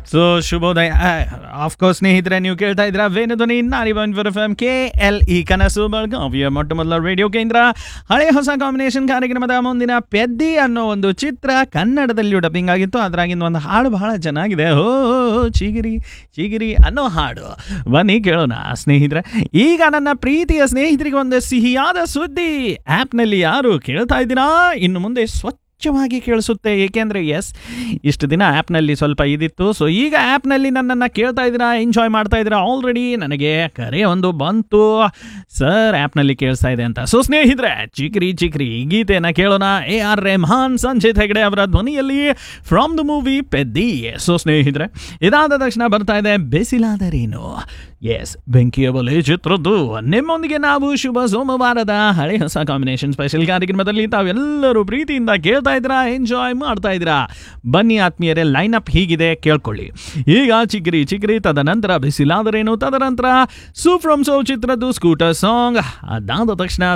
so ಶುಭೋದಯ of course ಸ್ನೇಹಿತರೆ ನೀವು ಕೇಳ್ತಾ ಇದ್ದೀರಾ ವೇಣುಧ್ವನಿ ನಾರಿ one four F M K L E ಕನಸು ಬೆಳಗಾವಿಯ ಮೊಟ್ಟ ಮೊದಲ ರೇಡಿಯೋ ಕೇಂದ್ರ ಹಳೆ ಹೊಸ ಕಾಂಬಿನೇಷನ್ ಕಾರ್ಯಕ್ರಮದ ಮುಂದಿನ ಪೆದ್ದಿ ಅನ್ನೋ ಒಂದು ಚಿತ್ರ ಕನ್ನಡದಲ್ಲಿಯೂ ಡಬ್ಬಿಂಗ್ ಆಗಿತ್ತು ಅದ್ರಾಗಿಂದ ಒಂದು ಹಾಡು ಬಹಳ ಚೆನ್ನಾಗಿದೆ ಓ ಚಿಗಿರಿ ಚಿಗಿರಿ ಅನ್ನೋ ಹಾಡು ಬನ್ನಿ ಕೇಳೋಣ ಸ್ನೇಹಿತರೆ ಈಗ ನನ್ನ ಪ್ರೀತಿಯ ಸ್ನೇಹಿತರಿಗೆ ಒಂದು ಸಿಹಿಯಾದ ಸುದ್ದಿ ಆ್ಯಪ್ನಲ್ಲಿ ಯಾರು ಕೇಳ್ತಾ ಇದ್ದೀರಾ ಇನ್ನು ಮುಂದೆ ಸ್ವಚ್ಛ ಸ್ವಚ್ಛವಾಗಿ ಕೇಳಿಸುತ್ತೆ ಏಕೆಂದರೆ ಎಸ್ ಇಷ್ಟು ದಿನ ಆ್ಯಪ್ನಲ್ಲಿ ಸ್ವಲ್ಪ ಇದಿತ್ತು ಸೊ ಈಗ ಆ್ಯಪ್ನಲ್ಲಿ ನನ್ನನ್ನು ಕೇಳ್ತಾ ಇದ್ದೀರಾ ಎಂಜಾಯ್ ಮಾಡ್ತಾ ಇದ್ದೀರಾ ಆಲ್ರೆಡಿ ನನಗೆ ಕರೆ ಒಂದು ಬಂತು ಸರ್ ಆ್ಯಪ್ನಲ್ಲಿ ಕೇಳಿಸ್ತಾ ಇದೆ ಅಂತ ಸೊ ಸ್ನೇಹಿತರೆ ಚಿಕ್ರಿ ಚಿಕ್ರಿ ಈ ಗೀತೆಯನ್ನು ಕೇಳೋಣ ಎ ಆರ್ ರೆಹಮಾನ್ ಸಂಜಿತ್ ಹೆಗಡೆ ಅವರ ಧ್ವನಿಯಲ್ಲಿ from the movie Peddi so ಸ್ನೇಹಿತರೆ ಇದಾದ ತಕ್ಷಣ ಬರ್ತಾ ಇದೆ ಬೆಸಿಲಾದರೇನು ಎಸ್ ಬೆಂಕಿಯ ಬಲೆ ಚಿತ್ರದ್ದು ನಿಮ್ಮೊಂದಿಗೆ ನಾವು ಶುಭ ಸೋಮವಾರದ ಹಳೆ ಹೊಸ ಕಾಂಬಿನೇಷನ್ ಸ್ಪೆಷಲ್ ಕಾರ್ಯಕ್ರಮದಲ್ಲಿ ತಾವೆಲ್ಲರೂ ಪ್ರೀತಿಯಿಂದ ಕೇಳ್ತಾ ಇದ್ದೀರಾ ಎಂಜಾಯ್ ಮಾಡ್ತಾ ಇದ್ದೀರಾ ಬನ್ನಿ ಆತ್ಮೀಯರೇ ಲೈನ್ ಅಪ್ ಹೀಗಿದೆ ಕೇಳ್ಕೊಳ್ಳಿ ಈಗ ಚಿಕ್ರಿ ಚಿಕ್ರಿ ತದನಂತರ ಬಿಸಿಲಾದರೇನು ತದನಂತರ ಸೂ ಫ್ರಮ್ ಸೋ ಚಿತ್ರದ್ದು ಸ್ಕೂಟರ್ ಸಾಂಗ್ ಅದಾದ ತಕ್ಷಣ